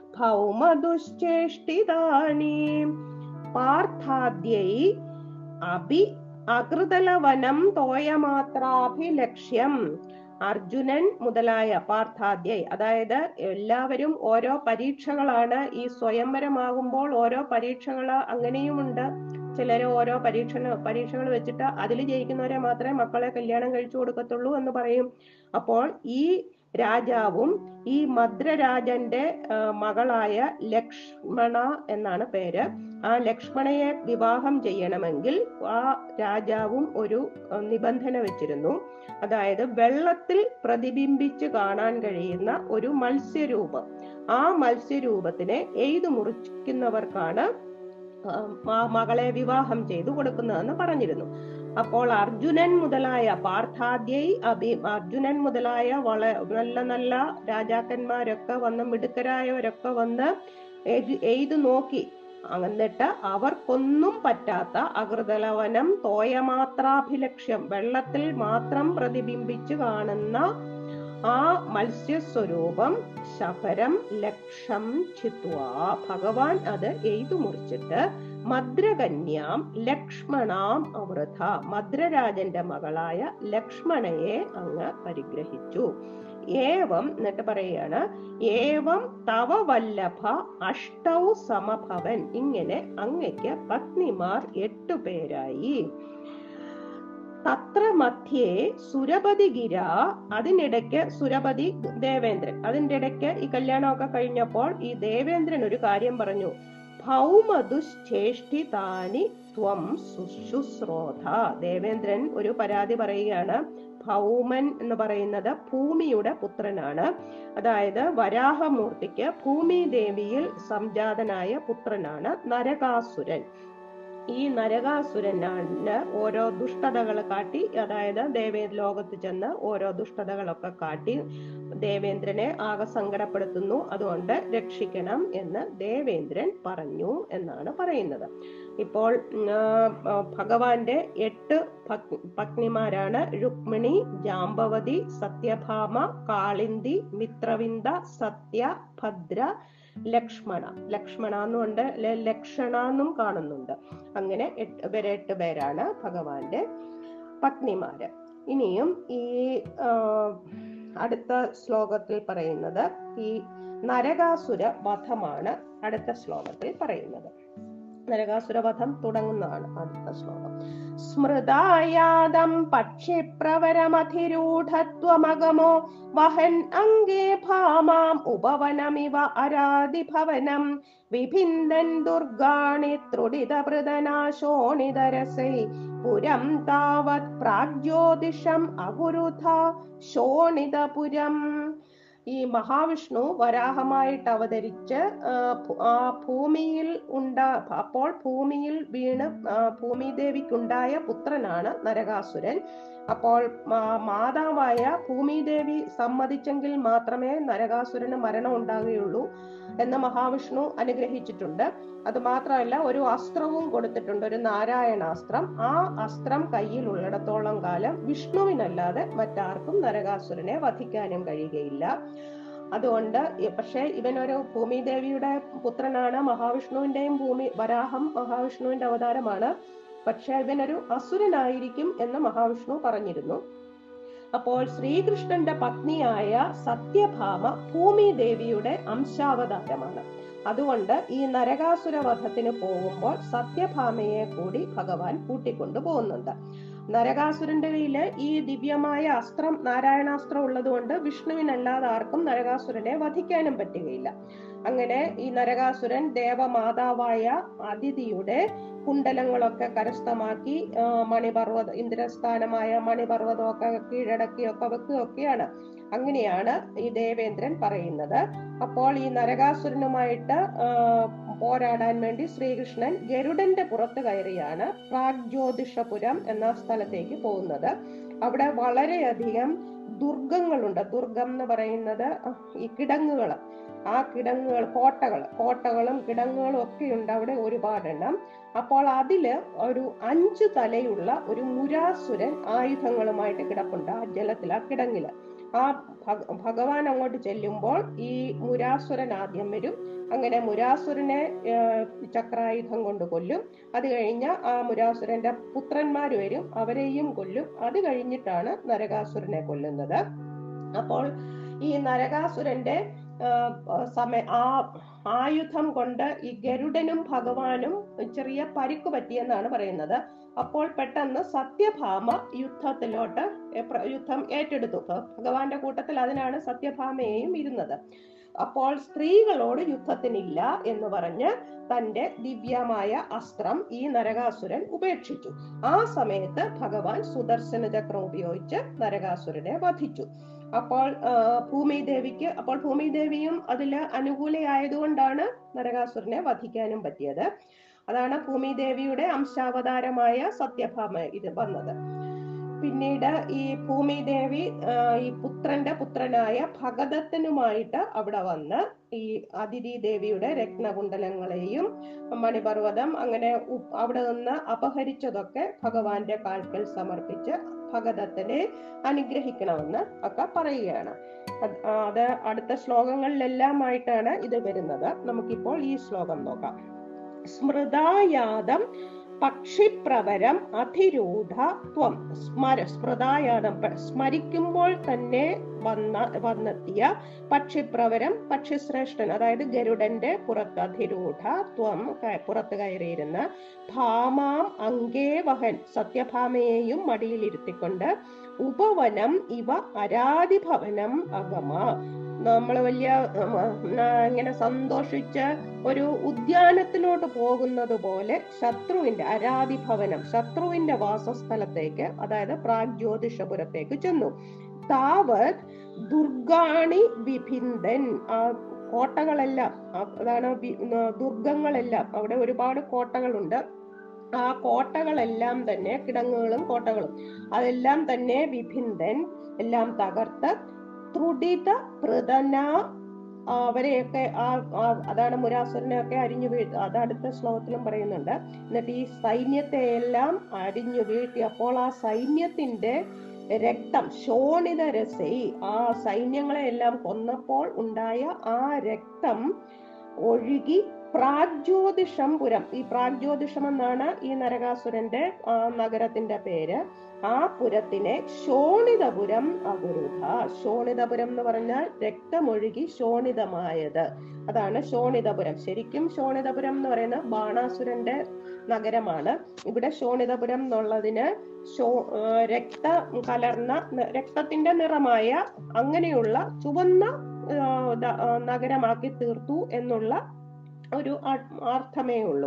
ഭൗമദുശ്ചേഷ്ടിതാനി പാർത്ഥാദ്യൈ അഭി അകൃതലവനം തോയമാത്രാഭിലക്ഷ്യം അർജുനൻ മുതലായ പാർത്ഥാദ്യൈ അതായത് എല്ലാവരും ഓരോ പരീക്ഷകളാണ് ഈ സ്വയംവരമാകുമ്പോൾ ഓരോ പരീക്ഷകൾ അങ്ങനെയുമുണ്ട് ചിലര് ഓരോ പരീക്ഷ പരീക്ഷകൾ വെച്ചിട്ട് അതിൽ ജയിക്കുന്നവരെ മാത്രമേ മക്കളെ കല്യാണം കഴിച്ചു കൊടുക്കത്തുള്ളൂ എന്ന് പറയും അപ്പോൾ ഈ രാജാവും ഈ മദ്രരാജന്റെ ആ, മകളായ ലക്ഷ്മണ എന്നാണ് പേര് ആ ലക്ഷ്മണയെ വിവാഹം ചെയ്യണമെങ്കിൽ ആ രാജാവും ഒരു ആ, നിബന്ധന വെച്ചിരുന്നു അതായത് വെള്ളത്തിൽ പ്രതിബിംബിച്ച് കാണാൻ കഴിയുന്ന ഒരു മത്സ്യരൂപം ആ മത്സ്യരൂപത്തിനെ എയ്തു മുറിക്കുന്നവർക്കാണ് ആ, മ- മകളെ വിവാഹം ചെയ്തു കൊടുക്കുന്നതെന്ന് പറഞ്ഞിരുന്നു അപ്പോൾ അർജുനൻ മുതലായ പാർത്ഥാദ്യൈ അഭി അർജുനൻ മുതലായ വള നല്ല നല്ല രാജാക്കന്മാരൊക്കെ വന്ന് മിടുക്കരായവരൊക്കെ വന്ന് എഴ്- എയ്തു നോക്കി എന്നിട്ട് അവർക്കൊന്നും പറ്റാത്ത അകൃതലവനം തോയമാത്രാഭിലക്ഷ്യം വെള്ളത്തിൽ മാത്രം പ്രതിബിംബിച്ചു കാണുന്ന ആ മത്സ്യസ്വരൂപം ശബരം ലക്ഷം ചിത്വാ ഭഗവാൻ അത് എയ്തു മുറിച്ചിട്ട് മദ്രകന്യാം ലക്ഷ്മണാം അവൃഥ മദ്രരാജന്റെ മകളായ ലക്ഷ്മണയെ അങ്ങ് പരിഗ്രഹിച്ചു ഏവം എന്നിട്ട് പറയാണ് ഏവം തവ വല്ലഭ അഷ്ടൗ സമഭവൻ ഇങ്ങനെ അങ്ങയ്ക്ക് പത്നിമാർ എട്ടു പേരായി തത്ര മധ്യേ സുരപതി ഗിര അതിനിടയ്ക്ക് സുരപതി ദേവേന്ദ്രൻ അതിന്റെ ഇടയ്ക്ക് ഈ കല്യാണമൊക്കെ കഴിഞ്ഞപ്പോൾ ഈ ദേവേന്ദ്രൻ ഒരു കാര്യം പറഞ്ഞു ഭൗമദുശ്ചേഷ്ടിതാനി ത്വം ശുശ്രോധ ദേവേന്ദ്രൻ ഒരു പരാതി പറയുകയാണ് ഭൗമൻ എന്ന് പറയുന്നത് ഭൂമിയുടെ പുത്രനാണ് അതായത് വരാഹമൂർത്തിക്ക് ഭൂമി ദേവിയിൽ സംജാതനായ പുത്രനാണ് നരകാസുരൻ ഈ നരകാസുരനാണ് ഓരോ ദുഷ്ടതകൾ കാട്ടി അതായത് ദേവേ ലോകത്ത് ചെന്ന് ഓരോ ദുഷ്ടതകളൊക്കെ കാട്ടി ദേവേന്ദ്രനെ ആകെ സങ്കടപ്പെടുത്തുന്നു അതുകൊണ്ട് രക്ഷിക്കണം എന്ന് ദേവേന്ദ്രൻ പറഞ്ഞു എന്നാണ് പറയുന്നത് ഇപ്പോൾ ഉം, ആ, ആ, ഭഗവാന്റെ എട്ട് ഭഗ്- പത്നിമാരാണ് രുക്മിണി ജാമ്പവതി സത്യഭാമ കാളിന്തി മിത്രവിന്ദ സത്യ ഭദ്ര ലക്ഷ്മണ ലക്ഷ്മണ എന്നുണ്ട് ല- ലക്ഷണ എന്നും കാണുന്നുണ്ട് അങ്ങനെ എട്ട് ഇവരെ എട്ട് പേരാണ് ഭഗവാന്റെ പത്നിമാര് ഇനിയും ഈ ആ, അടുത്ത ശ്ലോകത്തിൽ പറയുന്നത് ഈ നരകാസുര വധമാണ് അടുത്ത ശ്ലോകത്തിൽ പറയുന്നത് നരകാസുരവധം തുടങ്ങുന്നതാണ് അടുത്ത ശ്ലോകം സ്മൃതായാദം പക്ഷിപ്രവരമധിരൂഢത്വമഗമോ വഹൻ അംഗേ ഭാമാം ഉപവനമിവ അരാതിഭവനം വിഭിന്ദൻ ദുർഗാണി ത്രുടിതപൃതനാശോണിതരസൈ പുരം താവത് പ്രാഗ്ജ്യോതിഷം അകുരുഥ ശോണിതപുരം ഈ മഹാവിഷ്ണു വരാഹമായിട്ട് അവതരിച്ച് ആ, ഭൂ- ആ ഭൂമിയിൽ ഉണ്ടാ അപ്പോൾ ഭൂമിയിൽ വീണ് ആ, ഭൂമിദേവിക്കുണ്ടായ പുത്രനാണ് നരകാസുരൻ അപ്പോൾ മാ- മാതാവായ ഭൂമിദേവി സമ്മതിച്ചെങ്കിൽ മാത്രമേ നരകാസുരന് മരണം ഉണ്ടാകുകയുള്ളൂ എന്ന് മഹാവിഷ്ണു അനുഗ്രഹിച്ചിട്ടുണ്ട് അത് മാത്രമല്ല ഒരു അസ്ത്രവും കൊടുത്തിട്ടുണ്ട് ഒരു നാരായണാസ്ത്രം ആ അസ്ത്രം കയ്യിൽ ഉള്ളിടത്തോളം കാലം വിഷ്ണുവിനല്ലാതെ മറ്റാർക്കും നരകാസുരനെ വധിക്കാനും കഴിയുകയില്ല അതുകൊണ്ട് ഇ- പക്ഷേ ഇവനൊരു ഭൂമിദേവിയുടെ പുത്രനാണ് മഹാവിഷ്ണുവിന്റെയും ഭൂമി വരാഹം മഹാവിഷ്ണുവിന്റെ അവതാരമാണ് പക്ഷെ ഇവനൊരു അസുരനായിരിക്കും എന്ന് മഹാവിഷ്ണു പറഞ്ഞിരുന്നു അപ്പോൾ ശ്രീകൃഷ്ണന്റെ പത്നിയായ സത്യഭാമ ഭൂമി ദേവിയുടെ അംശാവതാരമാണ് അതുകൊണ്ട് ഈ നരകാസുര വധത്തിന് പോകുമ്പോൾ സത്യഭാമയെ കൂടി ഭഗവാൻ കൂട്ടിക്കൊണ്ടു പോകുന്നുണ്ട് നരകാസുരന്റെ കയ്യില് ഈ ദിവ്യമായ അസ്ത്രം നാരായണാസ്ത്രം ഉള്ളതുകൊണ്ട് വിഷ്ണുവിനല്ലാതെ ആർക്കും നരകാസുരനെ വധിക്കാനും പറ്റുകയില്ല അങ്ങനെ ഈ നരകാസുരൻ ദേവമാതാവായ അതിഥിയുടെ കുണ്ടലങ്ങളൊക്കെ കരസ്ഥമാക്കി ആ, മണിപർവ്വത ഇന്ദ്രസ്ഥാനമായ മണിപർവ്വതമൊക്കെ കീഴടക്കിയൊക്കെ വെക്കുകയൊക്കെയാണ് അങ്ങനെയാണ് ഈ ദേവേന്ദ്രൻ പറയുന്നത് അപ്പോൾ ഈ നരകാസുരനുമായിട്ട് ആ, പോരാടാൻ വേണ്ടി ശ്രീകൃഷ്ണൻ ഗരുഡന്റെ പുറത്ത് കയറിയാണ് പ്രാഗ്ജ്യോതിഷപുരം എന്ന സ്ഥലത്തേക്ക് പോകുന്നത് അവിടെ വളരെയധികം ദുർഗങ്ങളുണ്ട് ദുർഗം എന്ന് പറയുന്നത് ഈ കിടങ്ങുകൾ ആ കിടങ്ങുകൾ കോട്ടകൾ കോട്ടകളും കിടങ്ങുകളും ഒക്കെ ഉണ്ട് അവിടെ ഒരുപാടെണ്ണം അപ്പോൾ അതില് ഒരു അഞ്ചു തലയുള്ള ഒരു മുരാസുരൻ ആയുധങ്ങളുമായിട്ട് കിടപ്പുണ്ട് ആ ജലത്തിൽ ആ കിടങ്ങില് ആ ഭഗ- ഭഗവാൻ അങ്ങോട്ട് ചെല്ലുമ്പോൾ ഈ മുരാസുരൻ ആദ്യം വരും അങ്ങനെ മുരാസുരനെ ഏഹ്, ചക്രായുധം കൊണ്ട് കൊല്ലും അത് കഴിഞ്ഞ് ആ മുരാസുരന്റെ പുത്രന്മാർ വരും അവരെയും കൊല്ലും അത് കഴിഞ്ഞിട്ടാണ് നരകാസുരനെ കൊല്ലുന്നത് അപ്പോൾ ഈ നരകാസുരന്റെ ആ, സമയ ആ ആയുധം കൊണ്ട് ഈ ഗരുഡനും ഭഗവാനും ചെറിയ പരിക്ക് പറ്റിയെന്നാണ് പറയുന്നത് അപ്പോൾ പെട്ടെന്ന് സത്യഭാമ യുദ്ധത്തിലോട്ട് എ- പ്ര- യുദ്ധം ഏറ്റെടുത്തു ഭ- ഭഗവാന്റെ കൂട്ടത്തിൽ അതിനാണ് സത്യഭാമയെയും ഇരുന്നത് അപ്പോൾ സ്ത്രീകളോട് യുദ്ധത്തിനില്ല എന്ന് പറഞ്ഞ് തന്റെ ദിവ്യമായ അസ്ത്രം ഈ നരകാസുരൻ ഉപേക്ഷിച്ചു ആ സമയത്ത് ഭഗവാൻ സുദർശന ചക്രം ഉപയോഗിച്ച് നരകാസുരനെ വധിച്ചു അപ്പോൾ ആ, ഭൂമിദേവിക്ക് അപ്പോൾ ഭൂമിദേവിയും അതില് അനുകൂലയായതുകൊണ്ടാണ് നരകാസുരനെ വധിക്കാനും പറ്റിയത് അതാണ് ഭൂമിദേവിയുടെ അംശാവതാരമായ സത്യഭാമ ഇത് വന്നത് പിന്നീട് ഈ ഭൂമിദേവി ആ, ഈ പുത്രന്റെ പുത്രനായ ഭഗദത്തനുമായിട്ട് അവിടെ വന്ന് ഈ അതിഥി ദേവിയുടെ രത്നകുണ്ടലങ്ങളെയും മണിപർവ്വതം അങ്ങനെ ഉ- അവിടെ നിന്ന് അപഹരിച്ചതൊക്കെ ഭഗവാന്റെ കാൽക്കൽ സമർപ്പിച്ച് ഭഗദത്തനെ അനുഗ്രഹിക്കണമെന്ന് ഒക്കെ പറയുകയാണ് അത് ആ, അത് അടുത്ത ശ്ലോകങ്ങളിലെല്ലാമായിട്ടാണ് ഇത് വരുന്നത് നമുക്കിപ്പോൾ ഈ ശ്ലോകം നോക്കാം സ്മൃതായാതം പക്ഷിപ്രവരം അധിരൂഢ ത്വം സ്മര സ്മൃതായാതം പ- സ്മരിക്കുമ്പോൾ തന്നെ വന്ന വന്നെത്തിയ പക്ഷിപ്രവരം പക്ഷിശ്രേഷ്ഠൻ അതായത് ഗരുഡന്റെ പുറത്ത് അധിരൂഢ ത്വം ക- പുറത്ത് കയറിയിരുന്ന ഭാമാം അങ്കേ വഹൻ സത്യഭാമയെയും മടിയിലിരുത്തിക്കൊണ്ട് ഉപവനം ഇവ അരാതിഭവനം അഗമ നമ്മൾ വലിയ ഉം, ആ, ഇങ്ങനെ സന്തോഷിച്ച് ഒരു ഉദ്യാനത്തിലോട്ട് പോകുന്നത് പോലെ ശത്രുവിന്റെ അരാതിഭവനം ശത്രുവിന്റെ വാസസ്ഥലത്തേക്ക് അതായത് പ്രാഗ്ജ്യോതിഷപുരത്തേക്ക് ചെന്നു താവത് ദുർഗാണി വിഭിന്ദൻ ആ കോട്ടകളെല്ലാം ആ, അതാണ് വി- ആ, ദുർഗങ്ങളെല്ലാം അവിടെ ഒരുപാട് കോട്ടകളുണ്ട് ആ കോട്ടകളെല്ലാം തന്നെ കിടങ്ങുകളും കോട്ടകളും അതെല്ലാം തന്നെ വിഭിന്ദൻ എല്ലാം തകർത്ത് ത്രുടിത പ്രതന അവരെയൊക്കെ ആ ആ- അതാണ് മുരാസുരനെയൊക്കെ അരിഞ്ഞു വീഴ്ത്തി അത് അടുത്ത ശ്ലോകത്തിലും പറയുന്നുണ്ട് എന്നിട്ട് ഈ സൈന്യത്തെ എല്ലാം അരിഞ്ഞു വീഴ്ത്തി അപ്പോൾ ആ സൈന്യത്തിന്റെ രക്തം ശോണിത രസൈ ആ സൈന്യങ്ങളെ എല്ലാം കൊന്നപ്പോൾ ഉണ്ടായ ആ രക്തം ഒഴുകി പ്രാഗ്ജ്യോതിഷം പുരം ഈ പ്രാഗ്ജ്യോതിഷം എന്നാണ് ഈ നരകാസുരന്റെ ആ, നഗരത്തിന്റെ പേര് ആ പുരത്തിനെ ശോണിതപുരം അകുരുധ ശോണിതപുരം എന്ന് പറഞ്ഞാൽ രക്തമൊഴുകി ശോണിതമായത് അതാണ് ശോണിതപുരം ശരിക്കും ശോണിതപുരം എന്ന് പറയുന്നത് ബാണാസുരന്റെ നഗരമാണ് ഇവിടെ ശോണിതപുരം എന്നുള്ളതിന് ശോ ആ, രക്ത കലർന്ന ന- രക്തത്തിന്റെ നിറമായ അങ്ങനെയുള്ള ചുവന്ന ആ, ദ- ആ, നഗരമാക്കി തീർത്തു എന്നുള്ള ഒരു ആ- അർത്ഥമേ ഉള്ളൂ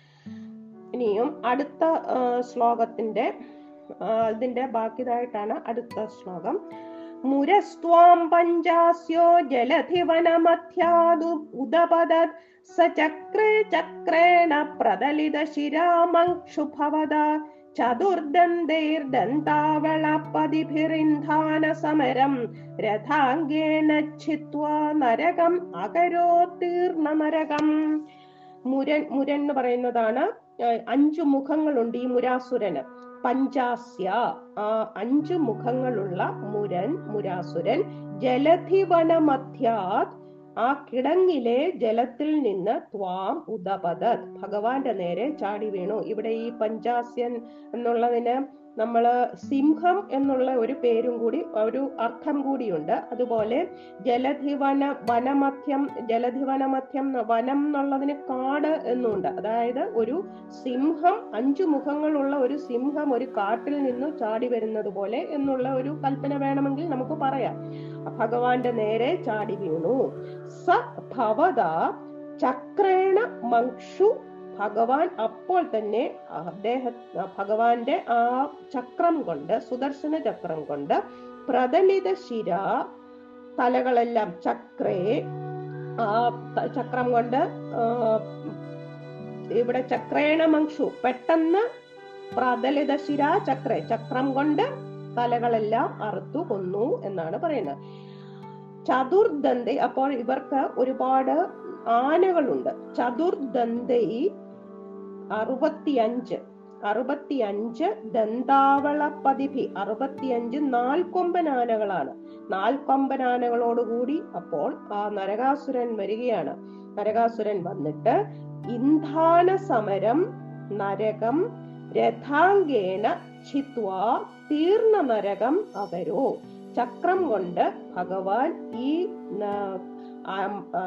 ഇനിയും അടുത്ത ആ, ശ്ലോകത്തിന്റെ ആ, ഇതിന്റെ ബാക്കിയതായിട്ടാണ് അടുത്ത ശ്ലോകം മുരസ്ത്വാം പഞ്ചാസ്യോ ജലധിവനമധ്യാദു ഉദപദത് സ ചക്രേ ചക്രേണ പ്രതലിത ശിരാമക്ഷുഭവത ചതുർദന്തൈർദന്താവളപതിഭിരിന്ധാന സമരം രഥാംഗേണ ഛിത്വാ നരകം അകരോ തീർണ നരകം മുരൻ മുരൻ എന്ന് പറയുന്നതാണ് ഏർ അഞ്ചു മുഖങ്ങളുണ്ട് ഈ മുരാസുരന് പഞ്ചാസ്യ ആ അഞ്ചു മുഖങ്ങളുള്ള മുരൻ മുരാസുരൻ ജലധിവനമധ്യാത് ആ കിടങ്ങിലെ ജലത്തിൽ നിന്ന് ത്വാം ഉദപതത് ഭഗവാന്റെ നേരെ ചാടി വീണു ഇവിടെ ഈ പഞ്ചാസ്യൻ എന്നുള്ളതിന് നമ്മള് സിംഹം എന്നുള്ള ഒരു പേരും കൂടി ഒരു അർത്ഥം കൂടിയുണ്ട് അതുപോലെ ജലധിവന വനമധ്യം ജലധിവനമധ്യം ന്ന് വനം എന്നുള്ളതിന് കാട് എന്നുണ്ട് അതായത് ഒരു സിംഹം അഞ്ചു മുഖങ്ങളുള്ള ഒരു സിംഹം ഒരു കാട്ടിൽ നിന്ന് ചാടി വരുന്നത് പോലെ എന്നുള്ള ഒരു കൽപ്പന വേണമെങ്കിൽ നമുക്ക് പറയാം ഭഗവാന്റെ നേരെ ചാടി വീണു സ ഭവത ചക്രേണ മക്ഷു ഭഗവാൻ അപ്പോൾ തന്നെ അദ്ദേഹ ഭഗവാന്റെ ആ ചക്രം കൊണ്ട് സുദർശന ചക്രം കൊണ്ട് പ്രതലിത ശിര തലകളെല്ലാം ചക്രേ ആ ത- ചക്രം കൊണ്ട് ആ, ഇവിടെ ചക്രേണ മക്ഷു പെട്ടെന്ന് പ്രതലിത ശിര ചക്രേ ചക്രം കൊണ്ട് തലകളെല്ലാം അറുത്തു കൊന്നു എന്നാണ് പറയുന്നത് ചതുർദന്തി അപ്പോൾ ഇവർക്ക് ഒരുപാട് ആനകളുണ്ട് ചതുർദന്തൈ അറുപത്തിയഞ്ച് അറുപത്തിയഞ്ച് ദന്താവള പതിഭി അറുപത്തിയഞ്ച് നാൽക്കൊമ്പൻ ആനകളാണ് നാൽക്കൊമ്പൻ ആനകളോടുകൂടി അപ്പോൾ ആ നരകാസുരൻ വരികയാണ് നരകാസുരൻ വന്നിട്ട് ഇന്ധാന സമരം നരകം രഥാംഗേണ ഛിത്വാ തീർന്ന നരകം അവരോ ചക്രം കൊണ്ട് ഭഗവാൻ ഈ ന- ആം- ആ,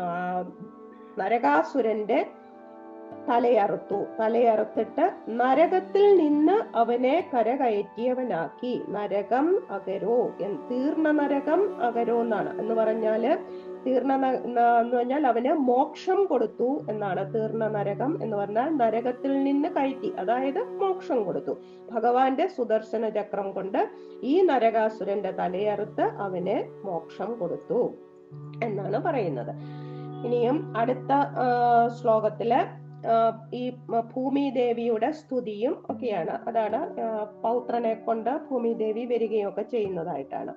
നരകാസുരന്റെ തലയറുത്തു തലയറുത്തിട്ട് നരകത്തിൽ നിന്ന് അവനെ കരകയറ്റിയവനാക്കി നരകം അകരോ എൻ- തീർന്ന നരകം അകരോ എന്നാണ് എന്ന് പറഞ്ഞാല് തീർന്ന ന- ന- എന്ന് പറഞ്ഞാൽ അവന് മോക്ഷം കൊടുത്തു എന്നാണ് തീർന്ന നരകം എന്ന് പറഞ്ഞാൽ നരകത്തിൽ നിന്ന് കയറ്റി അതായത് മോക്ഷം കൊടുത്തു ഭഗവാന്റെ സുദർശന ചക്രം കൊണ്ട് ഈ നരകാസുരന്റെ തലയറുത്ത് അവന് മോക്ഷം കൊടുത്തു എന്നാണ് പറയുന്നത് ഇനിയും അടുത്ത ആ, ശ്ലോകത്തില് ആ, ഈ മ- ഭൂമിദേവിയുടെ സ്തുതിയും ഒക്കെയാണ് അതാണ് ആ, പൗത്രനെ കൊണ്ട് ഭൂമിദേവി വരികയും ഒക്കെ ചെയ്യുന്നതായിട്ടാണ്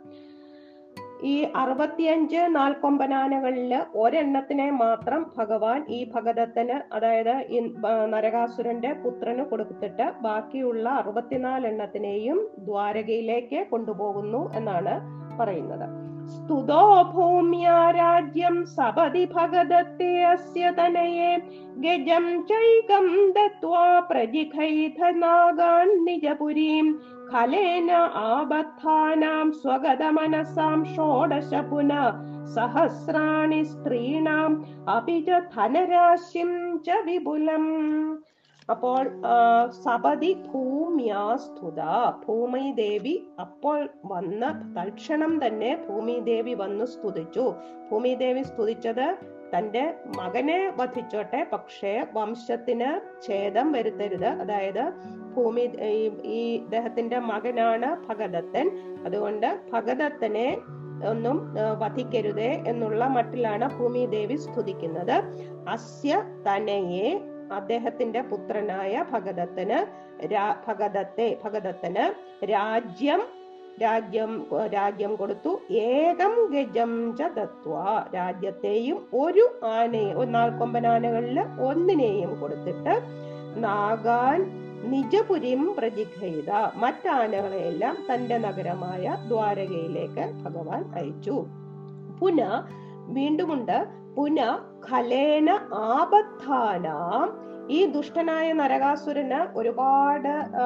ഈ അറുപത്തിയഞ്ച് നാൽക്കൊമ്പനാനകളില് ഒരെണ്ണത്തിനെ മാത്രം ഭഗവാൻ ഈ ഭഗതത്തിന് അതായത് ഈ ബ- നരകാസുരന്റെ പുത്രന് കൊടുത്തിട്ട് ബാക്കിയുള്ള അറുപത്തിനാലെണ്ണത്തിനെയും ദ്വാരകയിലേക്ക് കൊണ്ടുപോകുന്നു എന്നാണ് പറയുന്നത് സ്തുതോ ഭൂമ്യാ രാജ്യം സപതി ഭഗദത്തെ അസ്യ തനയെ ഗജം ചൈകം ദത്വാ പ്രജിഖൈധനാഗാൻ നിജപുരീം ഖലേന ആബദ്ധാനാം സ്വഗതമനസാം ഷോഡശ പുന സഹസ്രാണി സ്ത്രീണാം അപി ച ധനരാശിം ച വിപുലം അപ്പോൾ ആ, സപതി ഭൂമ്യാ സ്തുത ഭൂമി ദേവി അപ്പോൾ വന്ന് തൽക്ഷണം തന്നെ ഭൂമി ദേവി വന്ന് സ്തുതിച്ചു ഭൂമി ദേവി സ്തുതിച്ചത് തന്റെ മകനെ വധിച്ചോട്ടെ പക്ഷേ വംശത്തിന് ഛേദം വരുത്തരുത് അതായത് ഭൂമി ഈ- ഈ ഇദ്ദേഹത്തിന്റെ മകനാണ് ഭഗദത്തൻ അതുകൊണ്ട് ഭഗദത്തനെ ഒന്നും ആ, വധിക്കരുതേ എന്നുള്ള മട്ടിലാണ് ഭൂമി ദേവി സ്തുതിക്കുന്നത് അസ്യ തനയെ അദ്ദേഹത്തിന്റെ പുത്രനായ ഭഗദത്തന് രാ- ഭഗദത്തെ ഭഗദത്തന് രാജ്യം രാജ്യം രാജ്യം കൊടുത്തു ഏകം ഗജം ച ദത്വ രാജ്യത്തെയും ഒരു ആനയെ ഒരു നാൽക്കൊമ്പൻ ആനകളില് ഒന്നിനെയും കൊടുത്തിട്ട് നാഗാൻ നിജപുരിം പ്രജിഘയിത മറ്റാനകളെയെല്ലാം തന്റെ നഗരമായ ദ്വാരകയിലേക്ക് ഭഗവാൻ അയച്ചു പുന വീണ്ടുമുണ്ട് പുന ഖലേന ആബദ്ധാനാം ഈ ദുഷ്ടനായ നരകാസുരന് ഒരുപാട് ആ,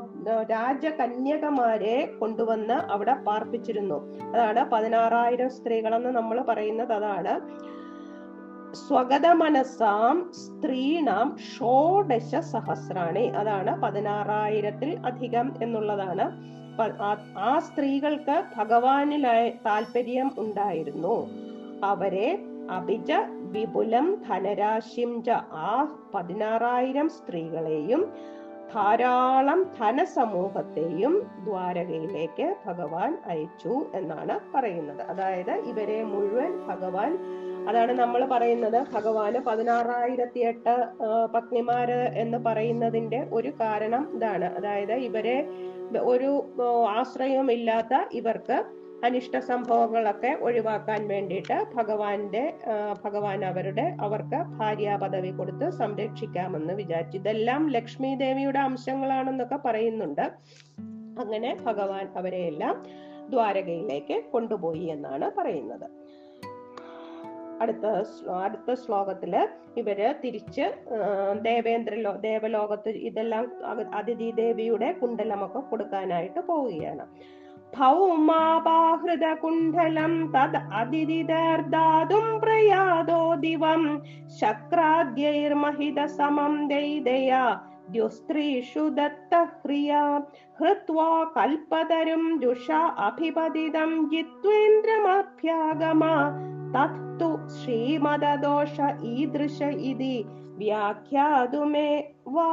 രാജകന്യകമാരെ കൊണ്ടുവന്ന് അവിടെ പാർപ്പിച്ചിരുന്നു അതാണ് പതിനാറായിരം സ്ത്രീകളെന്ന് നമ്മൾ പറയുന്നത് അതാണ് സ്വഗത മനസ്സാം സ്ത്രീണാം ഷോഡശ സഹസ്രാണി അതാണ് പതിനാറായിരത്തിൽ അധികം എന്നുള്ളതാണ് പ- ആ- ആ സ്ത്രീകൾക്ക് ഭഗവാനിലായ താല്പര്യം ഉണ്ടായിരുന്നു അവരെ അഭിജ വിപുലം ധനരാശിം ച ആ പതിനാറായിരം സ്ത്രീകളെയും ധാരാളം ധനസമൂഹത്തെയും ദ്വാരകയിലേക്ക് ഭഗവാൻ അയച്ചു എന്നാണ് പറയുന്നത് അതായത് ഇവരെ മുഴുവൻ ഭഗവാൻ അതാണ് നമ്മൾ പറയുന്നത് ഭഗവാന് പതിനാറായിരത്തി എട്ട് ആ, പത്നിമാര് എന്ന് പറയുന്നതിന്റെ ഒരു കാരണം ഇതാണ് അതായത് ഇവരെ ഒരു ആ, ആശ്രയവുമില്ലാത്ത ഇവർക്ക് അനിഷ്ട സംഭവങ്ങളൊക്കെ ഒഴിവാക്കാൻ വേണ്ടിയിട്ട് ഭഗവാന്റെ ആ, ഭഗവാൻ അവരുടെ അവർക്ക് ഭാര്യാ പദവി കൊടുത്ത് സംരക്ഷിക്കാമെന്ന് വിചാരിച്ചു ഇതെല്ലാം ലക്ഷ്മി ദേവിയുടെ അംശങ്ങളാണെന്നൊക്കെ പറയുന്നുണ്ട് അങ്ങനെ ഭഗവാൻ അവരെയെല്ലാം ദ്വാരകയിലേക്ക് കൊണ്ടുപോയി എന്നാണ് പറയുന്നത് അടുത്ത ശ്ലോ- അടുത്ത ശ്ലോകത്തില് ഇവര് തിരിച്ച് ആ, ദേവേന്ദ്ര ലോ ദേവലോകത്ത് ഇതെല്ലാം അക- അതിഥി ദേവിയുടെ കുണ്ടലമൊക്കെ കൊടുക്കാനായിട്ട് പോവുകയാണ് ഭൗമാപാഹൃത കുണ്ഡലം തത് അതിഥിദർദാതും പ്രയാതോ ദിവം ശക്രാദ്യൈർമഹിത സമം ദൈതയാ ദ്യുസ്ത്രീഷു ദത്തഹ്രിയ ഹൃത്വാ കൽപ്പതരും ജുഷ അഭിപതിതം ജിത്വേന്ദ്രമഭ്യാഗമ തത്തു ശ്രീമദദോഷ ഈദൃശ ഇതി വ്യാഖ്യാതുമേ വാ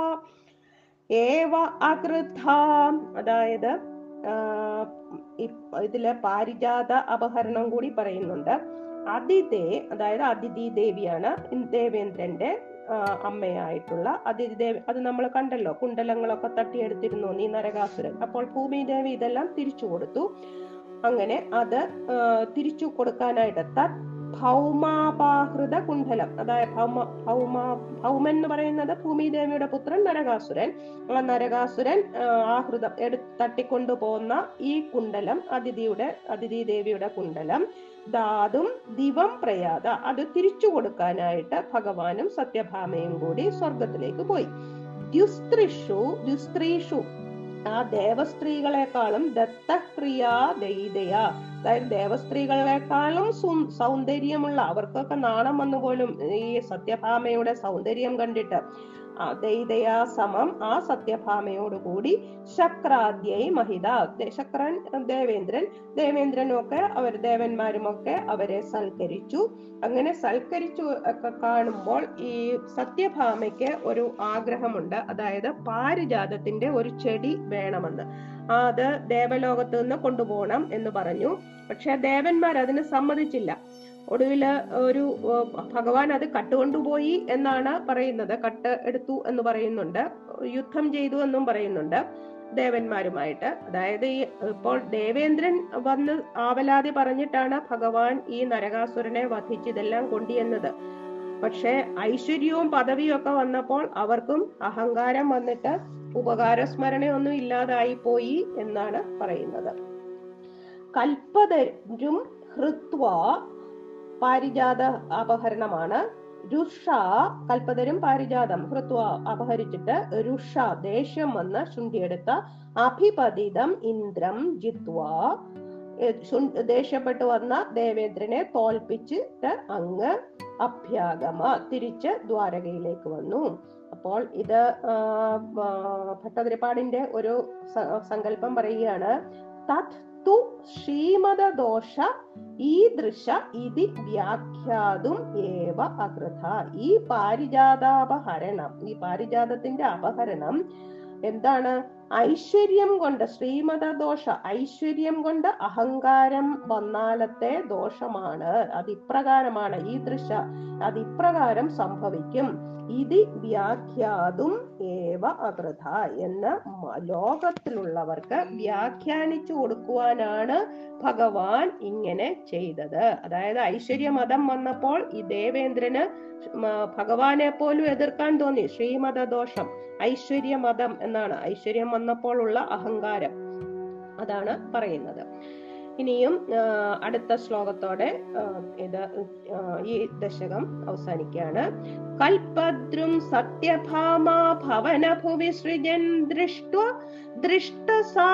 ഏവ അകൃഥ അതായത് ആ, ഇപ്- ഇതിലെ പാരിജാത അപഹരണം കൂടി പറയുന്നുണ്ട് അതിഥേ അതായത് അതിഥി ദേവിയാണ് ഇൻ- ദേവേന്ദ്രന്റെ ആ, അമ്മയായിട്ടുള്ള അതിഥി ദേവി അത് നമ്മൾ കണ്ടല്ലോ കുണ്ടലങ്ങളൊക്കെ തട്ടിയെടുത്തിരുന്നു നീ നരകാസുരൻ അപ്പോൾ ഭൂമി ദേവി ഇതെല്ലാം തിരിച്ചു കൊടുത്തു അങ്ങനെ അത് ആ, തിരിച്ചു കൊടുക്കാനായിട്ട് തത് ഭൗമാപാഹൃത കുണ്ഡലം അതായത് ഭൗമ ഭൗമ ഭൗമൻ എന്ന് പറയുന്നത് ഭൂമി ദേവിയുടെ പുത്രൻ നരകാസുരൻ ആ നരകാസുരൻ ആ, ആഹൃതം എടു തട്ടിക്കൊണ്ടു പോകുന്ന ഈ കുണ്ടലം അതിഥിയുടെ അതിഥി ദേവിയുടെ കുണ്ടലം ധാതും ദിവം പ്രയാത അത് തിരിച്ചു കൊടുക്കാനായിട്ട് ഭഗവാനും സത്യഭാമയും കൂടി സ്വർഗത്തിലേക്ക് പോയി ദ്യുസ്ത്രിഷു ദ്യുസ്ത്രീഷു ആ ദേവസ്ത്രീകളെക്കാളും ദത്തക്രിയ ദൈതയ അതായത് ദേവസ്ത്രീകളെക്കാളും സു- സൗന്ദര്യമുള്ള അവർക്കൊക്കെ നാണം വന്നു പോലും ഈ സത്യഭാമയുടെ സൗന്ദര്യം കണ്ടിട്ട് ആ ദൈതയാ സമം ആ സത്യഭാമയോട് കൂടി ശക്രാദ്യൈ മഹിത ദേ- ശക്രൻ ദേവേന്ദ്രൻ ദേവേന്ദ്രനും ഒക്കെ അവർ ദേവന്മാരുമൊക്കെ അവരെ സൽക്കരിച്ചു അങ്ങനെ സൽക്കരിച്ചു ഒക്കെ കാണുമ്പോൾ ഈ സത്യഭാമയ്ക്ക് ഒരു ആഗ്രഹമുണ്ട് അതായത് പാരിജാതത്തിന്റെ ഒരു ചെടി വേണമെന്ന് ആ, അത് ദേവലോകത്ത് നിന്ന് കൊണ്ടുപോകണം എന്ന് പറഞ്ഞു പക്ഷെ ദേവന്മാർ അതിന് സമ്മതിച്ചില്ല ഒടുവില് ഒരു ഏർ, ഭഗവാൻ അത് കട്ടുകൊണ്ടുപോയി എന്നാണ് പറയുന്നത് കട്ട് എടുത്തു എന്ന് പറയുന്നുണ്ട് യുദ്ധം ചെയ്തു എന്നും പറയുന്നുണ്ട് ദേവന്മാരുമായിട്ട് അതായത് ഈ ഇപ്പോൾ ദേവേന്ദ്രൻ വന്ന് ആവലാതി പറഞ്ഞിട്ടാണ് ഭഗവാൻ ഈ നരകാസുരനെ വധിച്ച് ഇതെല്ലാം കൊണ്ടുവന്നത് പക്ഷെ ഐശ്വര്യവും പദവിയും ഒക്കെ വന്നപ്പോൾ അവർക്കും അഹങ്കാരം വന്നിട്ട് ഉപകാരസ്മരണയൊന്നും ഇല്ലാതായി പോയി എന്നാണ് പറയുന്നത് കൽപ്പതരും ഹൃത്വ പാരിജാത അപഹരണമാണ് രുഷ കൽപ്പതരും പാരിജാതം ഹൃത്വ അപഹരിച്ചിട്ട് രുഷ ദേഷ്യം വന്ന് ശുണ്ഠിയെടുത്ത അഭിപതിതം ഇന്ദ്രം ജിത്വ ഏ, ശുൺ- ദേഷ്യപ്പെട്ടു വന്ന ദേവേന്ദ്രനെ തോൽപ്പിച്ചിട്ട് അങ്ങ് അഭ്യാഗമ തിരിച്ച് ദ്വാരകയിലേക്ക് വന്നു അപ്പോൾ ഇത് ആ, ആ, ഭട്ടതിരിപ്പാടിന്റെ ഒരു സ- സങ്കല്പം പറയുകയാണ് തത് തു ശ്രീമത ദോഷ ഈ ദൃശ ഇതി വ്യാഖ്യാതും ഏവ അകൃത ഈ പാരിജാതാപഹരണം ഈ പാരിജാതത്തിന്റെ അപഹരണം എന്താണ് ഐശ്വര്യം കൊണ്ട് ശ്രീമത ദോഷ ഐശ്വര്യം കൊണ്ട് അഹങ്കാരം വന്നാലത്തെ ദോഷമാണ് അത് ഇപ്രകാരമാണ് ഈ ദൃശ അത് ഇപ്രകാരം സംഭവിക്കും ഇതി വ്യാഖ്യാതും ഏവ അകൃത എന്ന് മ- ലോകത്തിലുള്ളവർക്ക് വ്യാഖ്യാനിച്ചു കൊടുക്കുവാനാണ് ഭഗവാൻ ഇങ്ങനെ ചെയ്തത് അതായത് ഐശ്വര്യമതം വന്നപ്പോൾ ഈ ദേവേന്ദ്രന് മ- ഭഗവാനെ പോലും എതിർക്കാൻ തോന്നി ശ്രീമത ദോഷം ഐശ്വര്യമതം എന്നാണ് ഐശ്വര്യം വന്നപ്പോൾ ഉള്ള അഹങ്കാരം അതാണ് പറയുന്നത് ഇനിയും ആ, അടുത്ത ശ്ലോകത്തോടെ ആ, ഇത് ആ, ഈ ദശകം അവസാനിക്കുകയാണ് കൽപദ്രും സത്യഭാമാ ഭവന ഭുവി സൃജൻ ദൃഷ്ട ദൃഷ്ട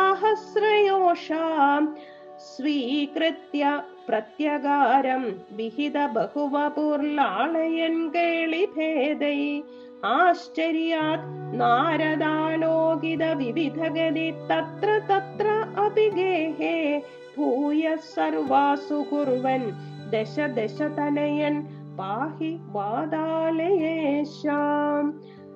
സാഹസ്രയോഷാം സ്വീകൃത്യ പ്രത്യകാരം വിഹിത ബഹുവപുർലാളയൻ കേളിഭേദൈ ആശ്ചര്യാത് നാരദാലോകിത വിവിധഗതി തത്ര തത്ര അഭിഗേഹേ ഭൂയ സർവാസു കുർവൻ ദശ ദശ തനയൻ പാഹി വാതാലയേശാം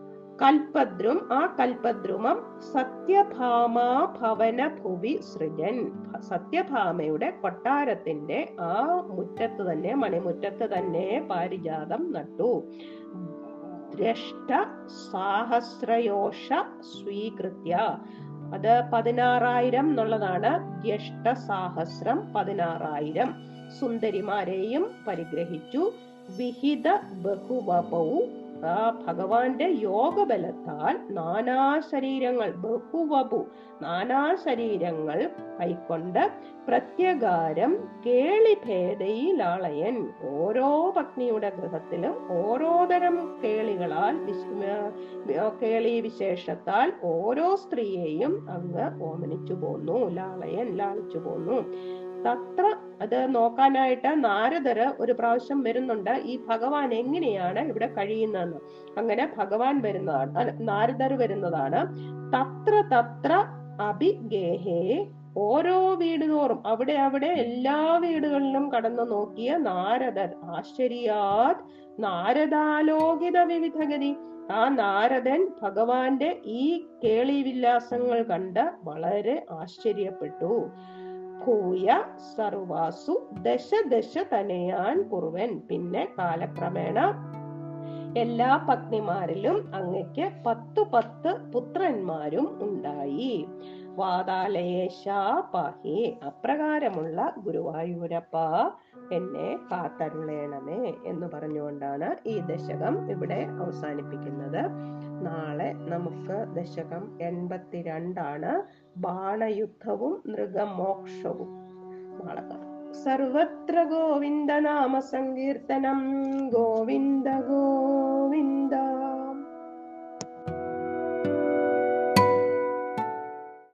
കൽപദ്രും ആ കൽപദ്രുമം സത്യഭാമാ ഭവന ഭുവി സൃജൻ സത്യഭാമയുടെ കൊട്ടാരത്തിന്റെ ആ മുറ്റത്ത് തന്നെ മണിമുറ്റത്ത് തന്നെ പാരിജാതം നട്ടു ദ്രഷ്ട സാഹസ്രയോഷ സ്വീകൃത്യ അത് പതിനാറായിരം എന്നുള്ളതാണ് ജ്യേഷ്ഠ സാഹസ്രം പതിനാറായിരം സുന്ദരിമാരെയും പരിഗ്രഹിച്ചു വിഹിത ബഹുവപവും ആ ഭഗവാന്റെ യോഗബലത്താൽ നാനാ ശരീരങ്ങൾ ബഹുവപു നാനാ ശരീരങ്ങൾ കൈക്കൊണ്ട് പ്രത്യകാരം കേളിഭേദയിലാളയൻ ഓരോ പത്നിയുടെ ഗൃഹത്തിലും ഓരോ തരം കേളികളാൽ വിശ്- കേളി വിശേഷത്താൽ ഓരോ സ്ത്രീയെയും അങ്ങ് ഓമനിച്ചു പോന്നു ലാളയൻ ലാളിച്ചു പോന്നു തത്ര അത് നോക്കാനായിട്ട് നാരദര് ഒരു പ്രാവശ്യം വരുന്നുണ്ട് ഈ ഭഗവാൻ എങ്ങനെയാണ് ഇവിടെ കഴിയുന്നതെന്ന് അങ്ങനെ ഭഗവാൻ വരുന്നതാണ് അല്ല, നാരദർ വരുന്നതാണ് തത്ര തത്ര അഭിഗേഹേ ഓരോ വീട് തോറും അവിടെ അവിടെ എല്ലാ വീടുകളിലും കടന്നു നോക്കിയ നാരദർ ആശ്ചര്യാത് നാരദാലോകിത വിവിധഗതി ആ നാരദൻ ഭഗവാന്റെ ഈ കേളി വിലാസങ്ങൾ കണ്ട് വളരെ ആശ്ചര്യപ്പെട്ടു ഭൂയ സർവാസു ദശ ദശ തനയാൻ കുറുവൻ പിന്നെ കാലക്രമേണ എല്ലാ പത്നിമാരിലും അങ്ങക്ക് പത്തു പത്ത് പുത്രന്മാരും ഉണ്ടായി വാതാലയേശ പാഹി അപ്രകാരമുള്ള ഗുരുവായൂരപ്പ എന്നെ കാത്തരുളേണമേ എന്ന് പറഞ്ഞുകൊണ്ടാണ് ഈ ദശകം ഇവിടെ അവസാനിപ്പിക്കുന്നത് നാളെ നമുക്ക് ദശകം എൺപത്തിരണ്ടാണ് ബാണയുദ്ധവും മൃഗമോക്ഷവും നാളെ കാണാം സർവത്ര ഗോവിന്ദ നാമ സങ്കീർത്തനം ഗോവിന്ദ ഗോവിന്ദ